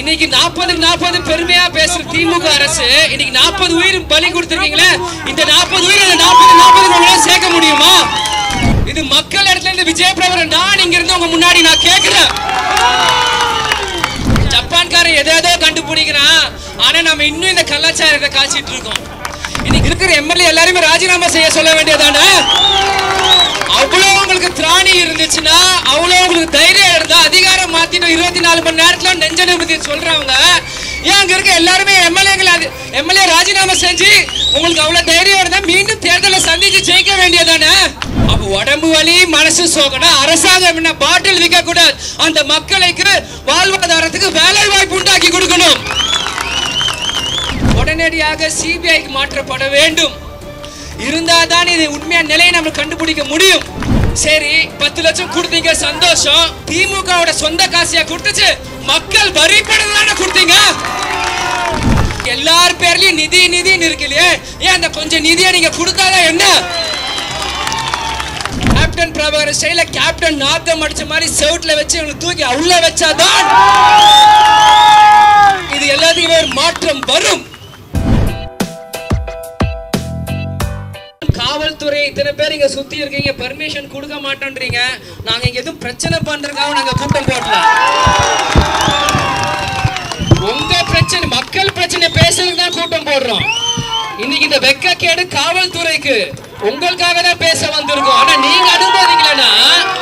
இன்னைக்கு நாற்பதுக்கு நாற்பது பெருமையா பேசுற திமுக அரசு இன்னைக்கு நாற்பது உயிர் பலி கொடுத்துருக்கீங்களே இந்த நாற்பது உயிர் இந்த நாற்பது நாற்பது உங்களால சேர்க்க முடியுமா இது மக்கள் இடத்துல இருந்து விஜய் பிரபுரன் நான் இங்க இருந்து உங்க முன்னாடி நான் கேக்குறேன் ஜப்பான்காரன் எதேதோ கண்டுபிடிக்கிறான் ஆனா நம்ம இன்னும் இந்த கலாச்சாரத்தை காய்ச்சிட்டு இருக்கோம் இன்னைக்கு இருக்கிற எம்எல்ஏ எல்லாருமே ராஜினாமா செய்ய சொல்ல வேண்டியதானே அவ்வளோ உங்களுக்கு திராணி இருந்துச்சுன்னா அவ்வளோ உங்களுக்கு தைரியம் இருந்தா அதிகாரம் மாத்திட்டு இருபத்தி நாலு மணி நேரத்துல நெஞ்ச நிமிதி சொல்றவங்க ஏன் அங்க இருக்க எல்லாருமே எம்எல்ஏகள் அது எம்எல்ஏ ராஜினாமா செஞ்சு உங்களுக்கு அவ்வளவு தைரியம் இருந்தா மீண்டும் தேர்தலை சந்திச்சு ஜெயிக்க வேண்டியதானே அப்ப உடம்பு வலி மனசு சோகனா அரசாங்கம் என்ன பாட்டில் விற்க கூடாது அந்த மக்களுக்கு வாழ்வாதாரத்துக்கு வேலை வாய்ப்பு உண்டாக்கி கொடுக்கணும் உடனடியாக சிபிஐக்கு மாற்றப்பட வேண்டும் இருந்தாதான் இது உண்மையான நிலையை நம்ம கண்டுபிடிக்க முடியும் சரி பத்து லட்சம் கொடுத்தீங்க சந்தோஷம் திமுகவோட சொந்த காசியா கொடுத்துச்சு மக்கள் வரி பணம் தானே கொடுத்தீங்க எல்லார் பேர்லயும் நிதி நிதின்னு இருக்கு இல்லையே ஏன் அந்த கொஞ்சம் நிதியை நீங்க கொடுத்தாதான் என்ன கேப்டன் பிரபாகர் ஸ்டைல கேப்டன் நாத்தம் அடிச்ச மாதிரி செவுட்ல வச்சு இவங்களை தூக்கி உள்ள வச்சாதான் இது எல்லாத்துக்குமே ஒரு மாற்றம் வரும் காவல்துறை இத்தனை பேர் இங்க சுத்தி இருக்கீங்க பெர்மிஷன் கொடுக்க மாட்டோன்றீங்க நாங்க இங்க எதுவும் பிரச்சனை பண்றதுக்காக நாங்க கூட்டம் போடல உங்க பிரச்சனை மக்கள் பிரச்சனை பேசுறதுக்கு தான் கூட்டம் போடுறோம் இன்னைக்கு இந்த வெக்கக்கேடு காவல்துறைக்கு உங்களுக்காக தான் பேச வந்திருக்கோம் ஆனா நீங்க அனுமதிக்கலனா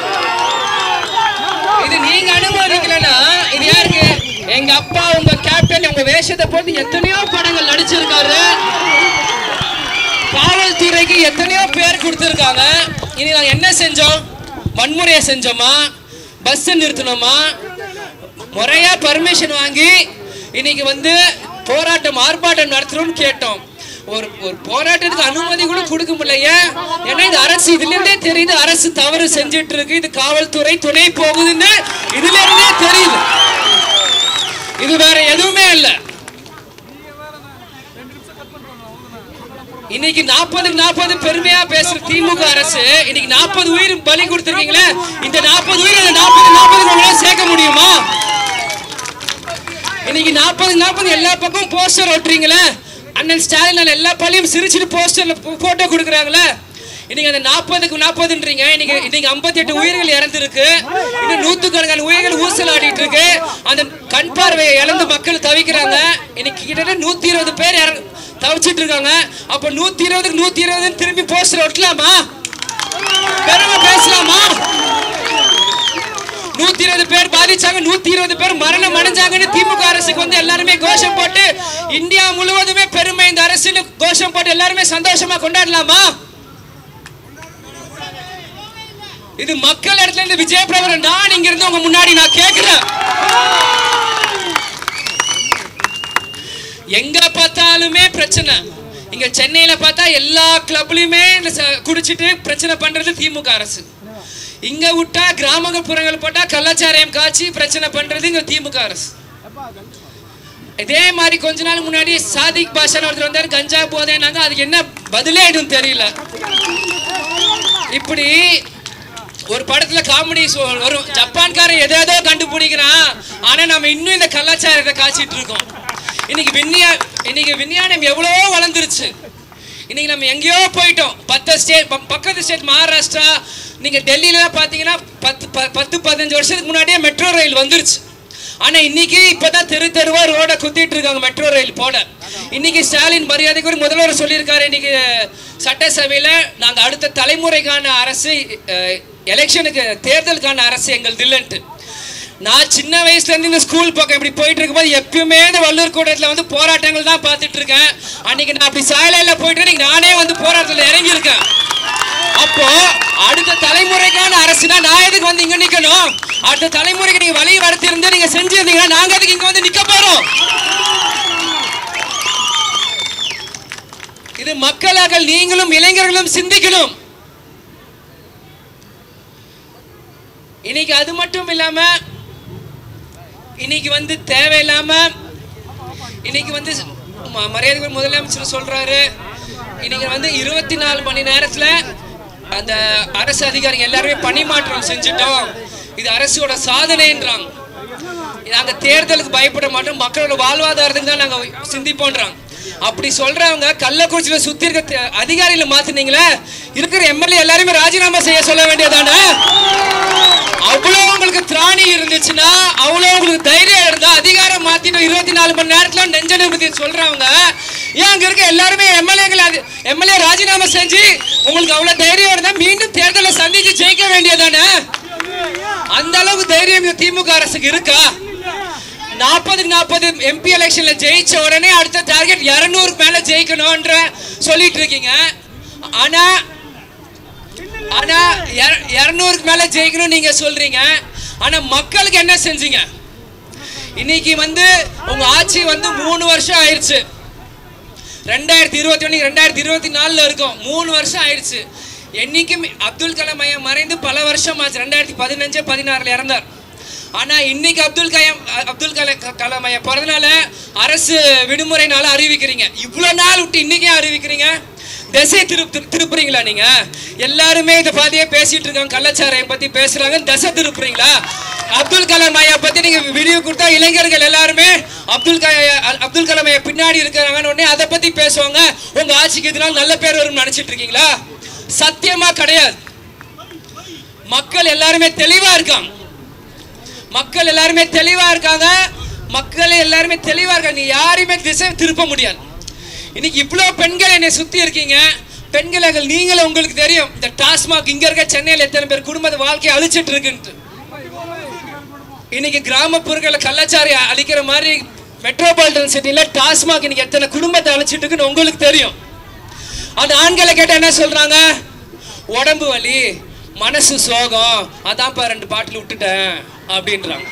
இது நீங்க அனுமதிக்கலனா இது யாருக்கு எங்க அப்பா உங்க கேப்டன் உங்க வேஷத்தை போட்டு எத்தனையோ படங்கள் நடிச்சிருக்காரு காவல்துறைக்கு எத்தனையோ பேர் கொடுத்துருக்காங்க இனி நாங்கள் என்ன செஞ்சோம் வன்முறையை செஞ்சோமா பஸ் நிறுத்தினோமா முறையா பர்மிஷன் வாங்கி இன்னைக்கு வந்து போராட்டம் ஆர்ப்பாட்டம் நடத்தணும்னு கேட்டோம் ஒரு ஒரு போராட்டத்துக்கு அனுமதி கூட கொடுக்க முடியல ஏன் ஏன்னா இது அரசு இதுல இருந்தே தெரியுது அரசு தவறு செஞ்சுட்டு இருக்கு இது காவல்துறை துணை போகுதுன்னு இதுல இருந்தே தெரியுது இது வேற எதுவுமே இல்லை இன்னைக்கு நாற்பதுக்கு நாற்பது பெருமையா பேசுற திமுக அரசு இன்னைக்கு நாற்பது உயிர் பலி கொடுத்துருக்கீங்களே இந்த நாற்பது உயிர் இந்த நாற்பது நாற்பது உங்களால சேர்க்க முடியுமா இன்னைக்கு நாற்பது நாற்பது எல்லா பக்கமும் போஸ்டர் ஒட்டுறீங்களே அண்ணன் ஸ்டாலின் எல்லா பள்ளியும் சிரிச்சுட்டு போஸ்டர்ல போட்டோ கொடுக்குறாங்களே இன்னைக்கு அந்த நாற்பதுக்கு நாற்பதுன்றீங்க இன்னைக்கு இன்னைக்கு ஐம்பத்தி எட்டு உயிர்கள் இறந்துருக்கு இன்னும் நூத்துக்கணக்கான உயிர்கள் ஊசலாடிட்டு இருக்கு அந்த கண் பார்வையை இழந்து மக்கள் தவிக்கிறாங்க இன்னைக்கு கிட்டத்தட்ட நூத்தி இருபது பேர் இறந்து தவிச்சிட்டு இருக்காங்க அப்ப நூத்தி இருபதுக்கு நூத்தி இருபதுன்னு திரும்பி போஸ்டர் ஒட்டலாமா பெருமை பேசலாமா நூத்தி இருபது பேர் பாதிச்சாங்க நூத்தி இருபது பேர் மரணம் அடைஞ்சாங்கன்னு திமுக அரசுக்கு வந்து எல்லாருமே கோஷம் போட்டு இந்தியா முழுவதுமே பெருமை இந்த அரசுன்னு கோஷம் போட்டு எல்லாருமே சந்தோஷமா கொண்டாடலாமா இது மக்கள் இடத்துல இருந்து விஜய் பிரபுரன் நான் இங்க இருந்து உங்க முன்னாடி நான் கேக்குறேன் எங்க பார்த்தாலுமே பிரச்சனை இங்க சென்னையில பார்த்தா எல்லா கிளப்லயுமே இந்த ச- குடிச்சிட்டு பிரச்சனை பண்றது திமுக அரசு இங்க விட்டா கிராமப்புறங்கள் போட்டா கலாச்சாரம் காய்ச்சி பிரச்சனை பண்றது இங்க திமுக அரசு இதே மாதிரி கொஞ்ச நாள் முன்னாடி சாதிக் பாஷா ஒருத்தர் வந்தாரு கஞ்சா போதேனாங்க அதுக்கு என்ன பதிலே எதுவும் தெரியல இப்படி ஒரு படத்துல காமெடி வரும் ஜப்பான்காரன் எதேதோ கண்டுபிடிக்கிறான் ஆனா நம்ம இன்னும் இந்த கலாச்சாரத்தை காய்ச்சிட்டு இருக்கோம் இன்னைக்கு விஞ்ஞா இன்னைக்கு விஞ்ஞானம் எவ்வளவோ வளர்ந்துருச்சு இன்னைக்கு நம்ம எங்கேயோ போயிட்டோம் பத்து ஸ்டேட் பக்கத்து ஸ்டேட் மகாராஷ்டிரா நீங்க டெல்லியில பாத்தீங்கன்னா பத்து ப- பத்து பதினஞ்சு வருஷத்துக்கு முன்னாடியே மெட்ரோ ரயில் வந்துருச்சு ஆனா இன்னைக்கு இப்பதான் தெரு தெருவா ரோட குத்திட்டு இருக்காங்க மெட்ரோ ரயில் போட இன்னைக்கு ஸ்டாலின் மரியாதைக்கு ஒரு முதல்வர் சொல்லியிருக்காரு இன்னைக்கு சட்டசபையில நாங்க அடுத்த தலைமுறைக்கான அரசு அஹ், எலெக்ஷனுக்கு தேர்தலுக்கான அரசு எங்கள் இல்லைன்ட்டு நான் சின்ன வயசுல இருந்து இந்த ஸ்கூல் பக்கம் இப்படி போயிட்டு இருக்கும்போது எப்பயுமே இந்த வள்ளூர் கூட்டத்துல வந்து போராட்டங்கள் தான் பார்த்துட்டு இருக்கேன் அன்னைக்கு நான் அப்படி சாலையில போயிட்டு இன்னைக்கு நானே வந்து போராட்டத்துல இறங்கி இருக்கேன் அப்போ அடுத்த தலைமுறைக்கான அரசுனா நான் எதுக்கு வந்து இங்க நிக்கணும் அடுத்த தலைமுறைக்கு நீங்க வழி வளர்த்திருந்து நீங்க செஞ்சிருந்தீங்கன்னா நாங்க எதுக்கு இங்க வந்து நிக்க போறோம் இது மக்களாக நீங்களும் இளைஞர்களும் சிந்திக்கணும் இன்னைக்கு அது மட்டும் இல்லாம இன்னைக்கு வந்து தேவையில்லாம இன்னைக்கு வந்து ம- மரியாதைக்குரிய முதலமைச்சர் சொல்றாரு இன்னைக்கு வந்து இருபத்தி நாலு மணி நேரத்துல அந்த அரசு அதிகாரிகள் எல்லாருமே பணி மாற்றம் செஞ்சுட்டோம் இது அரசோட சாதனைன்றாங்க நாங்க தேர்தலுக்கு பயப்பட மாட்டோம் மக்களோட வாழ்வாதாரத்துக்கு தான் நாங்க சிந்திப்போன்றாங்க அப்படி சொல்றவங்க கள்ளக்குறிச்சியில சுத்தி இருக்க தே- அதிகாரிகளை மாத்துனீங்களே இருக்கிற எம்எல்ஏ எல்லாருமே ராஜினாமா செய்ய சொல்ல வேண்டியதானே அவ்வளோ உங்களுக்கு திராணி இருந்துச்சுன்னா அவ்வளோ உங்களுக்கு தைரியம் இருந்தா அதிகாரம் மாத்திட்டு இருபத்தி நாலு மணி நேரத்துல நெஞ்ச நிமித்தி சொல்றவங்க ஏன் அங்க இருக்க எல்லாருமே எம்எல்ஏகள் எம்எல்ஏ ராஜினாமா செஞ்சு உங்களுக்கு அவ்வளவு தைரியம் இருந்தா மீண்டும் தேர்தலை சந்திச்சு ஜெயிக்க வேண்டியதானே அந்த அளவுக்கு தைரியம் இந்த திமுக அரசுக்கு இருக்கா நாற்பதுக்கு நாற்பது எம்பி எலெக்ஷன்ல ஜெயிச்ச உடனே அடுத்த டார்கெட் இரநூறுக்கு மேல ஜெயிக்கணும்ன்ற சொல்லிட்டு இருக்கீங்க ஆனா ஆனா இர- இருநூறுக்கு மேல ஜெயிக்கணும் நீங்க சொல்றீங்க ஆனா மக்களுக்கு என்ன செஞ்சீங்க இன்னைக்கு வந்து உங்க ஆட்சி வந்து மூணு வருஷம் ஆயிருச்சு ரெண்டாயிரத்தி இருபத்தி ஒன்று ரெண்டாயிரத்தி இருபத்தி நாலுல இருக்கும் மூணு வருஷம் ஆயிடுச்சு என்னைக்கும் அப்துல் கலாம் ஐயா மறைந்து பல வருஷம் ஆச்சு ரெண்டாயிரத்தி பதினஞ்சு பதினாறுல இறந்தார் ஆனா இன்னைக்கு அப்துல் கலாம் அப்துல் கலாம் கலாம் ஐயா பிறந்தனால அரசு விடுமுறைனால அறிவிக்கிறீங்க இவ்வளவு நாள் விட்டு இன்னைக்கே அறிவிக்கிறீங்க திசை திருப்பு திரு- திருப்புறீங்களா நீங்க எல்லாருமே இதை பத்தியே பேசிட்டு இருக்காங்க கள்ளச்சாராயம் பத்தி பேசுறாங்க திசை திருப்புறீங்களா அப்துல் கலாம் ஐயா பத்தி நீங்க வீடியோ கொடுத்தா இளைஞர்கள் எல்லாருமே அப்துல் கலாம் ஐயா- அப்துல் கலாம் ஐயா பின்னாடி இருக்கிறாங்கன்னு உடனே அதை பத்தி பேசுவாங்க உங்க ஆட்சிக்கு இதனால நல்ல பேர் வரும்னு நினைச்சிட்டு இருக்கீங்களா சத்தியமா கிடையாது மக்கள் எல்லாருமே தெளிவா இருக்காங்க மக்கள் எல்லாருமே தெளிவா இருக்காங்க மக்கள் எல்லாருமே தெளிவா இருக்காங்க நீ யாரையுமே திசை திருப்ப முடியாது இன்னைக்கு இவ்வளோ பெண்கள் என்னை சுத்தி இருக்கீங்க பெண்கள் நீங்களும் உங்களுக்கு தெரியும் இந்த டாஸ்மாக் இங்க இருக்க சென்னையில் எத்தனை பேர் குடும்ப வாழ்க்கையை அழிச்சிட்டு இருக்குன்ட்டு இன்னைக்கு கிராமப்புறங்களில் கள்ளச்சாரி அழிக்கிற மாதிரி மெட்ரோபாலிட்டன் சிட்டில டாஸ்மாக் இன்னைக்கு எத்தனை குடும்பத்தை அழிச்சிட்டு இருக்குன்னு உங்களுக்கு தெரியும் அந்த ஆண்களை கேட்டா என்ன சொல்றாங்க உடம்பு வலி மனசு சோகம் அதான்ப்பா ரெண்டு பாட்டில் விட்டுட்டேன் அப்படின்றாங்க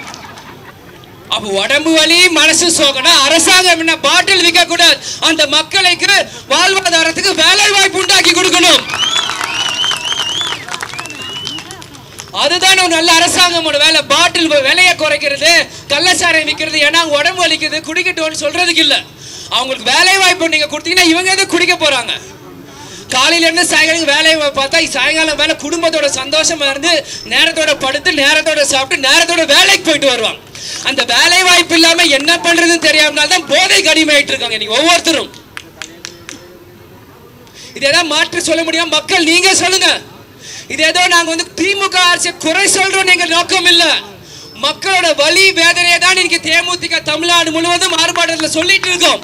அப்ப உடம்பு வலி மனசு சோகம்னா அரசாங்கம் என்ன பாட்டில் விற்க கூடாது அந்த மக்களுக்கு வாழ்வாதாரத்துக்கு வேலை வாய்ப்பு உண்டாக்கி கொடுக்கணும் அதுதான் ஒரு நல்ல அரசாங்கமோட வேலை பாட்டில் விலையை குறைக்கிறது கள்ளச்சாரை விற்கிறது ஏன்னா அவங்க உடம்பு வலிக்குது குடிக்கட்டும்னு சொல்றதுக்கு இல்ல அவங்களுக்கு வேலை வாய்ப்பு நீங்க கொடுத்தீங்கன்னா இவங்க எதுவும் குடிக்க போறாங்க காலையில இருந்து சாயங்காலம் வேலையை பார்த்தா சாயங்காலம் வேலை குடும்பத்தோட சந்தோஷமா இருந்து நேரத்தோட படுத்து நேரத்தோட சாப்பிட்டு நேரத்தோட வேலைக்கு போயிட்டு வருவாங்க அந்த வேலை வாய்ப்பு இல்லாம என்ன பண்றதுன்னு தெரியாமனால தான் போதை கடிமையாயிட்டு இருக்காங்க இன்னைக்கு ஒவ்வொருத்தரும் இது ஏதாவது மாற்று சொல்ல முடியும் மக்கள் நீங்க சொல்லுங்க இது ஏதோ நாங்க வந்து திமுக ஆட்சியை குறை சொல்றோம் எங்க நோக்கம் இல்ல மக்களோட வலி வேதனையை தான் இன்னைக்கு தேமுதிக தமிழ்நாடு முழுவதும் ஆர்ப்பாட்டத்தில் சொல்லிட்டு இருக்கோம்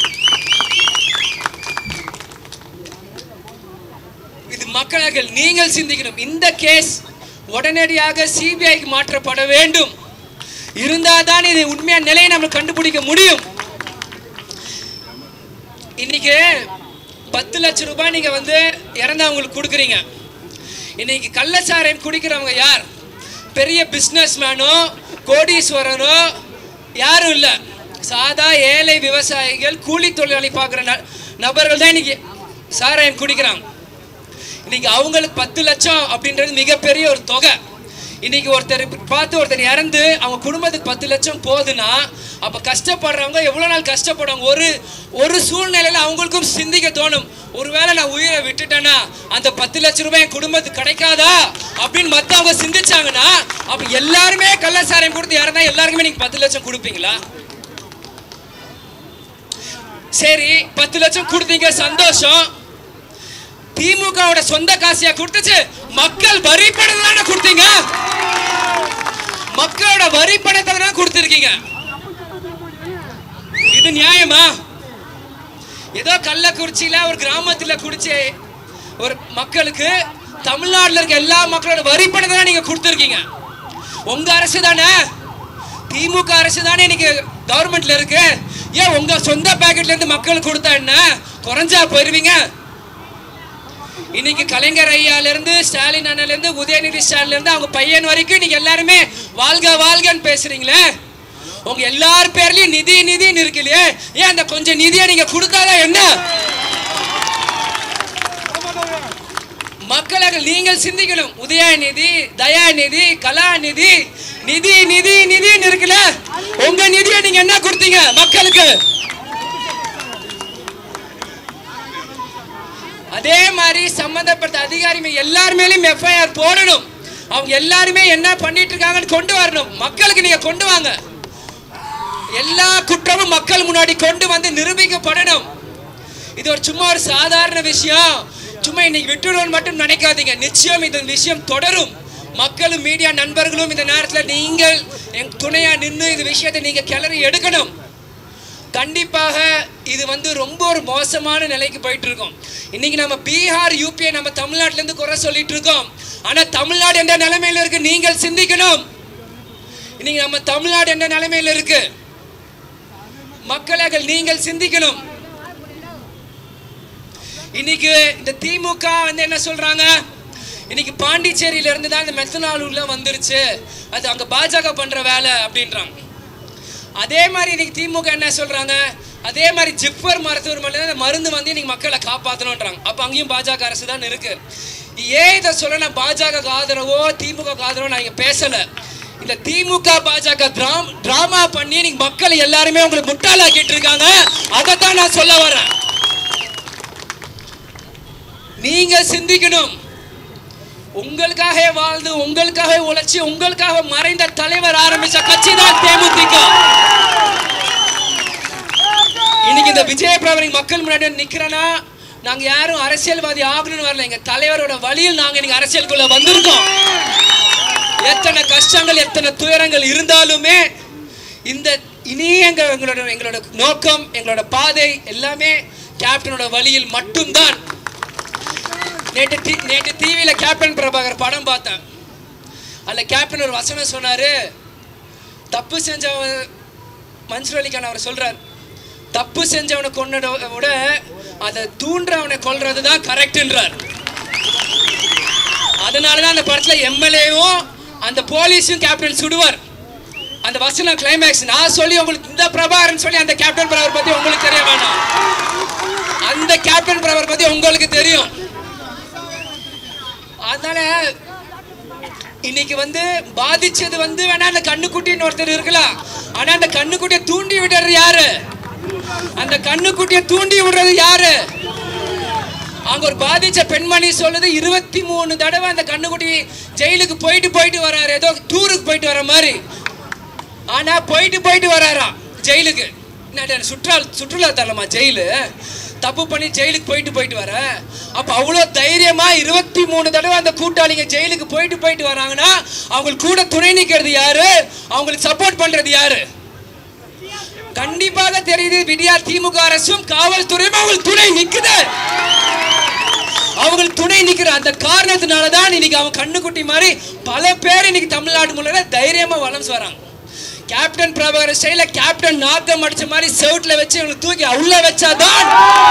இது மக்களாக நீங்கள் சிந்திக்கணும் இந்த கேஸ் உடனடியாக சிபிஐக்கு மாற்றப்பட வேண்டும் இருந்தாதான் இது உண்மையான நிலையை நம்ம கண்டுபிடிக்க முடியும் இன்னைக்கு பத்து லட்சம் ரூபாய் நீங்க வந்து இறந்தவங்களுக்கு கொடுக்குறீங்க இன்னைக்கு கள்ளச்சாராயம் குடிக்கிறவங்க யார் பெரிய பிஸ்னஸ் மேனோ கோடீஸ்வரனோ யாரும் இல்லை சாதா ஏழை விவசாயிகள் கூலி தொழிலாளி பார்க்குற ந நபர்கள் தான் இன்னைக்கு சாராயம் குடிக்கிறாங்க இன்னைக்கு அவங்களுக்கு பத்து லட்சம் அப்படின்றது மிகப்பெரிய ஒரு தொகை இன்னைக்கு ஒருத்தர் பார்த்து ஒருத்தர் இறந்து அவங்க குடும்பத்துக்கு பத்து லட்சம் போகுதுன்னா அப்ப கஷ்டப்படுறவங்க எவ்வளவு நாள் கஷ்டப்படுவாங்க ஒரு ஒரு சூழ்நிலையில அவங்களுக்கும் சிந்திக்க தோணும் ஒருவேளை நான் உயிரை விட்டுட்டேன்னா அந்த பத்து லட்சம் ரூபாய் என் குடும்பத்துக்கு கிடைக்காதா அப்படின்னு மத்தவங்க சிந்திச்சாங்கன்னா அப்ப எல்லாருமே கள்ளசாராயம் கொடுத்து இறந்தா எல்லாருக்குமே நீங்க பத்து லட்சம் கொடுப்பீங்களா சரி பத்து லட்சம் கொடுத்தீங்க சந்தோஷம் திமுகவோட சொந்த காசியா கொடுத்துச்சு மக்கள் வரி பணம் தானே கொடுத்தீங்க மக்களோட வரி பணத்தை தான் கொடுத்துருக்கீங்க இது நியாயமா ஏதோ கள்ளக்குறிச்சியில ஒரு கிராமத்துல குடிச்சு ஒரு மக்களுக்கு தமிழ்நாட்டுல இருக்க எல்லா மக்களோட வரி பணத்தை தான் நீங்க கொடுத்துருக்கீங்க உங்க அரசு தானே திமுக அரசு தானே இன்னைக்கு கவர்மெண்ட்ல இருக்கு ஏன் உங்க சொந்த பாக்கெட்ல இருந்து மக்களுக்கு கொடுத்தா என்ன குறைஞ்சா போயிருவீங்க இன்னைக்கு கலைஞர் ஐயால இருந்து ஸ்டாலின் அண்ணல இருந்து உதயநிதி ஸ்டாலின்ல இருந்து அவங்க பையன் வரைக்கும் நீங்க எல்லாருமே வாழ்க வாழ்கன்னு பேசுறீங்களே உங்க எல்லார் பேர்லயும் நிதி நிதின்னு இருக்கு இல்லையே ஏன் அந்த கொஞ்சம் நிதியை நீங்க கொடுத்தாதான் என்ன மக்களாக நீங்கள் சிந்திக்கணும் உதயநிதி தயாநிதி கலாநிதி நிதி நிதி நிதின்னு இருக்குல்ல உங்க நிதியை நீங்க என்ன கொடுத்தீங்க மக்களுக்கு அதே மாதிரி சம்பந்தப்பட்ட அதிகாரிகள் எல்லார் மேலயும் எஃப்ஐஆர் போடணும் அவங்க எல்லாருமே என்ன பண்ணிட்டு இருக்காங்கன்னு கொண்டு வரணும் மக்களுக்கு நீங்க கொண்டு வாங்க எல்லா குற்றமும் மக்கள் முன்னாடி கொண்டு வந்து நிரூபிக்கப்படணும் இது ஒரு சும்மா ஒரு சாதாரண விஷயம் சும்மா இன்னைக்கு விட்டுடுவோம் மட்டும் நினைக்காதீங்க நிச்சயம் இந்த விஷயம் தொடரும் மக்களும் மீடியா நண்பர்களும் இந்த நேரத்தில் நீங்கள் என் துணையா நின்று இந்த விஷயத்தை நீங்க கிளறி எடுக்கணும் கண்டிப்பாக இது வந்து ரொம்ப ஒரு மோசமான நிலைக்கு போயிட்டு இருக்கோம் இன்னைக்கு நம்ம பீகார் யூபியை நம்ம தமிழ்நாட்டுல இருந்து குறை சொல்லிட்டு இருக்கோம் ஆனா தமிழ்நாடு எந்த நிலைமையில இருக்கு நீங்கள் சிந்திக்கணும் இன்னைக்கு நம்ம தமிழ்நாடு எந்த நிலைமையில இருக்கு மக்களாக நீங்கள் சிந்திக்கணும் இன்னைக்கு இந்த திமுக வந்து என்ன சொல்றாங்க இன்னைக்கு பாண்டிச்சேரியில இருந்து தான் இந்த மெத்தனால் உள்ள வந்துருச்சு அது அங்க பாஜக பண்ற வேலை அப்படின்றாங்க அதே மாதிரி இன்னைக்கு திமுக என்ன சொல்றாங்க அதே மாதிரி ஜிப்மர் மருத்துவமனையில இந்த மருந்து வந்து இன்னைக்கு மக்களை காப்பாற்றணுன்றாங்க அப்ப அங்கேயும் பாஜக அரசு தான் இருக்கு ஏன் இதை சொல்ல நான் பாஜக ஆதரவோ திமுக ஆதரவோ நான் இங்க பேசல இந்த திமுக பாஜக டிராம் டிராமா பண்ணி இன்னைக்கு மக்கள் எல்லாருமே உங்களுக்கு முட்டாளாக்கிட்டு இருக்காங்க அதைத்தான் நான் சொல்ல வரேன் நீங்க சிந்திக்கணும் உங்களுக்காக வாழ்ந்து உங்களுக்காக உழைச்சி உங்களுக்காக மறைந்த தலைவர் ஆரம்பிச்ச கட்சி தான் தேமுதிக இன்னைக்கு இந்த விஜய பிரபலிங் மக்கள் முன்னாடி வந்து நிக்கிறேன்னா நாங்க யாரும் அரசியல்வாதி ஆகணும்னு வரல எங்க தலைவரோட வழியில் நாங்க இன்னைக்கு அரசியலுக்குள்ள வந்திருக்கோம் எத்தனை கஷ்டங்கள் எத்தனை துயரங்கள் இருந்தாலுமே இந்த இனி எங்க எங்களோட எங்களோட நோக்கம் எங்களோட பாதை எல்லாமே கேப்டனோட வழியில் மட்டும்தான் நேற்று டி நேற்று டிவியில் கேப்டன் பிரபாகர் படம் பார்த்தேன் அதில் கேப்டன் ஒரு வசனம் சொன்னார் தப்பு செஞ்சவன் மன்சூர் அலிகான் அவர் சொல்கிறார் தப்பு செஞ்சவனை கொன்னத விட அதை தூண்டுறவனை கொல்றது தான் கரெக்டுன்றார் அதனால தான் அந்த படத்தில் எம்எல்ஏவும் அந்த போலீஸும் கேப்டன் சுடுவார் அந்த வசனம் கிளைமேக்ஸ் நான் சொல்லி உங்களுக்கு இந்த பிரபாகரன் சொல்லி அந்த கேப்டன் பிரபாகர் பற்றி உங்களுக்கு தெரிய வேணாம் அந்த கேப்டன் பிரபாகர் பற்றி உங்களுக்கு தெரியும் அதனால இன்னைக்கு வந்து பாதிச்சது வந்து வேணா அந்த கண்ணுக்குட்டின்னு ஒருத்தர் இருக்கலாம் ஆனா அந்த கண்ணுக்குட்டியை தூண்டி விடுறது யாரு அந்த கண்ணுக்குட்டியை தூண்டி விடுறது யாரு அங்க ஒரு பாதிச்ச பெண்மணி சொல்லுது இருபத்தி மூணு தடவை அந்த கண்ணுக்குட்டி ஜெயிலுக்கு போயிட்டு போயிட்டு வராரு ஏதோ டூருக்கு போயிட்டு வர மாதிரி ஆனா போயிட்டு போயிட்டு வராராம் ஜெயிலுக்கு என்னடா சுற்றுலா சுற்றுலா தரலாமா ஜெயிலு தப்பு பண்ணி ஜெயிலுக்கு போயிட்டு போயிட்டு வர அப்ப அவ்வளோ தைரியமா இருபத்தி மூணு தடவை அந்த கூட்டாளிங்க ஜெயிலுக்கு போயிட்டு போயிட்டு வராங்கன்னா அவங்களுக்கு கூட துணை நிற்கிறது யாரு அவங்களுக்கு சப்போர்ட் பண்றது யாரு கண்டிப்பாக தெரியுது விடியா திமுக அரசும் காவல்துறையும் அவங்களுக்கு துணை நிக்குது அவங்களுக்கு துணை நிக்கிற அந்த காரணத்தினால தான் இன்னைக்கு அவன் கண்ணுக்குட்டி மாதிரி பல பேர் இன்னைக்கு தமிழ்நாடு முழுக்க தைரியமா வளர்ந்து வராங்க கேப்டன் பிரபாகர் ஸ்டைல கேப்டன் நாக்கம் அடிச்ச மாதிரி செவுட்ல வச்சு இவங்களை தூக்கி உள்ள வச்சாதான்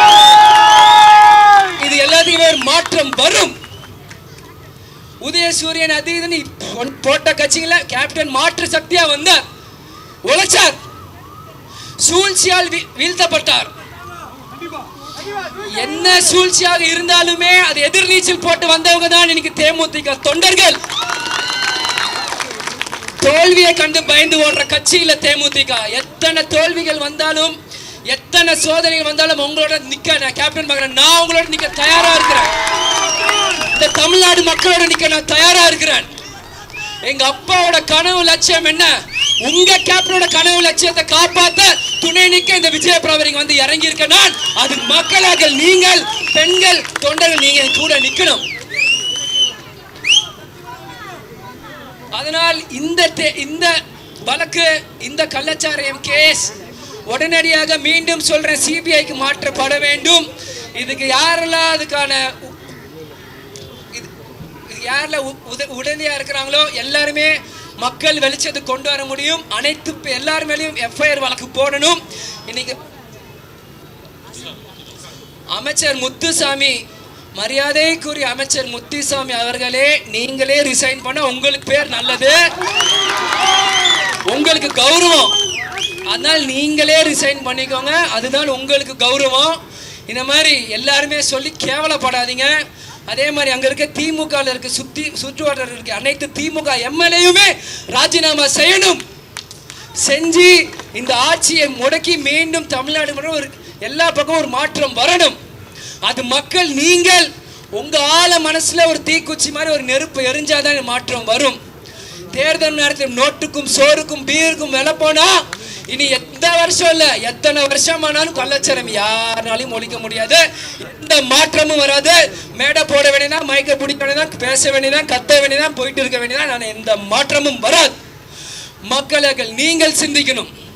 இது எல்லாத்துக்குமே ஒரு மாற்றம் வரும் உதயசூரியன் அது இதுன்னு பொ- போட்ட கட்சிகள கேப்டன் மாற்று சக்தியா வந்தார் உழைச்சார் சூழ்ச்சியால் வீ- வீழ்த்தப்பட்டார் என்ன சூழ்ச்சியாக இருந்தாலுமே அது எதிர்நீச்சல் போட்டு வந்தவங்க தான் இன்னைக்கு தேமுதிக தொண்டர்கள் தோல்வியை கண்டு பயந்து ஓடுற கட்சியில தேமுதிக எத்தனை தோல்விகள் வந்தாலும் எத்தனை சோதனைகள் வந்தாலும் உங்களோட நிக்க நான் கேப்டன் மகன் நான் உங்களோட நிக்க தயாரா இருக்கிறேன் இந்த தமிழ்நாடு மக்களோட நிக்க நான் தயாரா இருக்கிறேன் எங்க அப்பாவோட கனவு லட்சியம் என்ன உங்க கேப்டனோட கனவு லட்சியத்தை காப்பாத்த துணை நிக்க இந்த விஜய பிரபரிங்க வந்து இறங்கி இருக்க நான் அது மக்களாக நீங்கள் பெண்கள் தொண்டர்கள் நீங்க என் கூட நிக்கணும் அதனால் இந்த தே- இந்த வழக்கு இந்த கள்ளச்சாராயம் கேஸ் உடனடியாக மீண்டும் சொல்றேன் சிபிஐக்கு மாற்றப்பட வேண்டும் இதுக்கு யாரெல்லாம் அதுக்கான உ- இது- இது யாரெல்லாம் உ- உத- உடனடியா இருக்கிறாங்களோ எல்லாருமே மக்கள் வெளிச்சத்துக்கு கொண்டு வர முடியும் அனைத்து பே- எல்லார் மேலேயும் எஃப்ஐஆர் வழக்கு போடணும் இன்னைக்கு அமைச்சர் முத்துசாமி மரியாதைக்குரிய அமைச்சர் முத்துசாமி அவர்களே நீங்களே ரிசைன் பண்ண உங்களுக்கு பேர் நல்லது உங்களுக்கு கௌரவம் அதனால் நீங்களே ரிசைன் பண்ணிக்கோங்க அதுதான் உங்களுக்கு கௌரவம் இந்த மாதிரி எல்லாருமே சொல்லி கேவலப்படாதீங்க அதே மாதிரி அங்க இருக்க திமுக ல இருக்க சுத்தி சுற்றுவட்டார இருக்க அனைத்து திமுக எம்எல்ஏயுமே ராஜினாமா செய்யணும் செஞ்சு இந்த ஆட்சியை முடக்கி மீண்டும் தமிழ்நாடு முழுவதும் ஒரு எல்லா பக்கமும் ஒரு மாற்றம் வரணும் அது மக்கள் நீங்கள் உங்க ஆள மனசுல ஒரு தீக்குச்சி மாதிரி ஒரு நெருப்பு எரிஞ்சாதான் மாற்றம் வரும் தேர்தல் நேரத்தில் நோட்டுக்கும் சோறுக்கும் பீருக்கும் விலை போனா இனி எந்த வருஷம் இல்ல எத்தனை வருஷம் ஆனாலும் கள்ளச்சாரம் யாருனாலையும் ஒழிக்க முடியாது எந்த மாற்றமும் வராது மேடை போட வேண்டியதான் மயக்க பிடிக்க வேண்டியதான் பேச வேண்டியதான் கத்த வேண்டியதான் போயிட்டு இருக்க வேண்டியதான் நான் எந்த மாற்றமும் வராது மக்களுக்கு நீங்கள் சிந்திக்கணும்